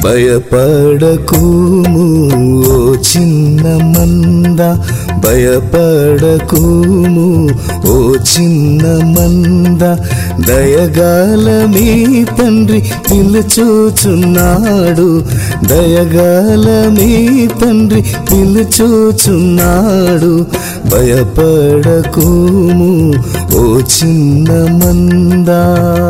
భయపడకుము ఓ చిన్న మంద భయపడకుము ఓ చిన్న మంద దయగాల మీ తండ్రి పిలుచూచున్నాడు దయగాల మీ తండ్రి పిలుచూచున్నాడు భయపడకుము ఓ చిన్న మందా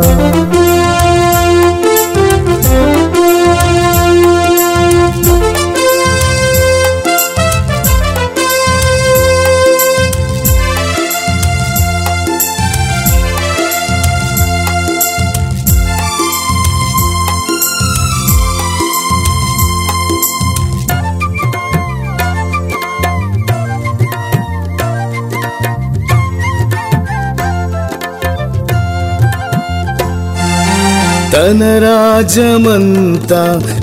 తన రాజ్యమంతా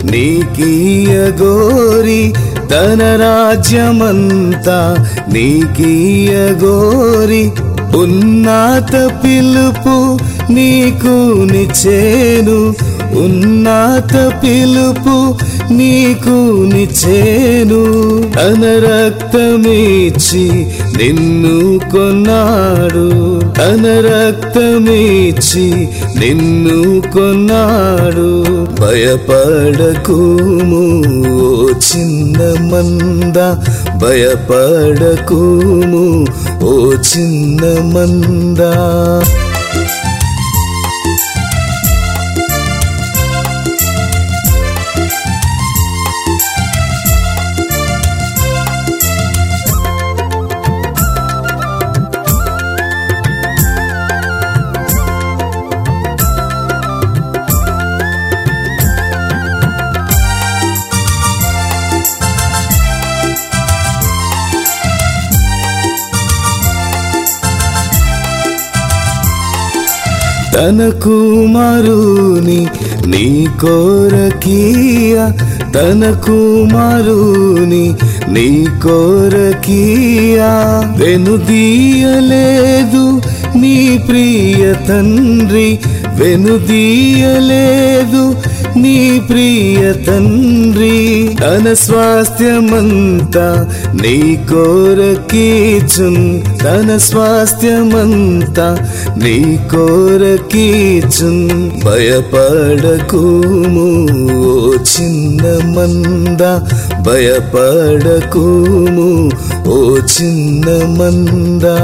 నీకీయగోరి తన రాజ్యమంతా నీకీయగోరి ఉన్నత పిలుపు నీకు నిచ్చేను ఉన్నత పిలుపు నీకు నిచ్చేను తన రక్తమిచ్చి నిన్ను కొన్నాడు తన రక్తమిచ్చి నిన్ను కొన్నాడు భయపడకుము ఓ చిన్న మంద భయపడకుము ఓ చిన్న మందా తన కుమారుని నీ కోరకీయ తన కుమారుని నీ కోరకీయ వెనుదీయలేదు నీ ప్రియ తండ్రి వెనుదీయలేదు నీ ప్రియ తండ్రి తన స్వాస్థ్యమంతా నీ కోరకీచున్ తన స్వాస్థ్యమంతా నీ కోరకీచున్ భయపడకుము ఓ చిన్న మంద భయపడకుము ఓ చిన్న మందా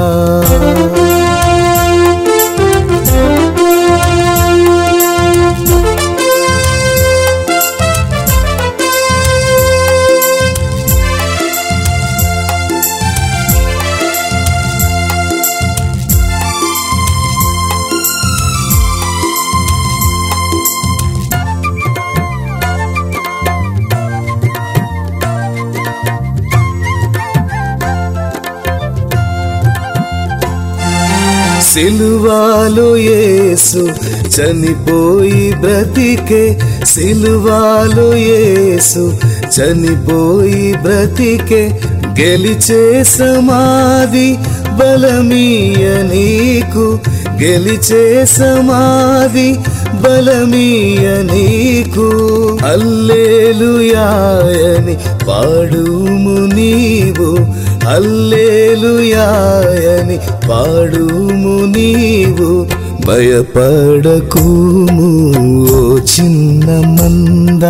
సిలువాలో యేసు చనిపోయి బ్రతికే సిలువాలో యేసు చనిపోయి బ్రతికే గెలిచే సమాధి బలమీయ నీకు గెలిచే సమాధి బలమీయ నీకు అల్లేలుయాయని పాడుము నీవు అల్లేలుయాయని పాడుము నీవు భయపడకుము ఓ చిన్న మంద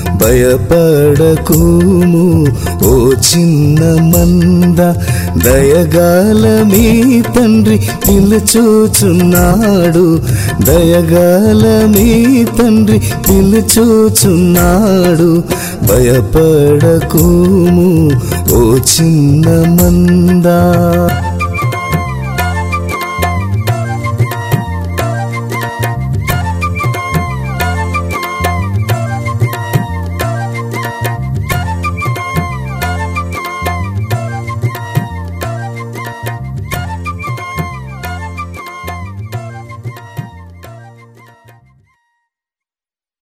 భయపడకుము ఓ చిన్న మంద దయగాల మీ తండ్రి పిలుచూచున్నాడు దయగాల మీ తండ్రి పిలుచూచున్నాడు భయపడకుము ఓ చిన్న మందా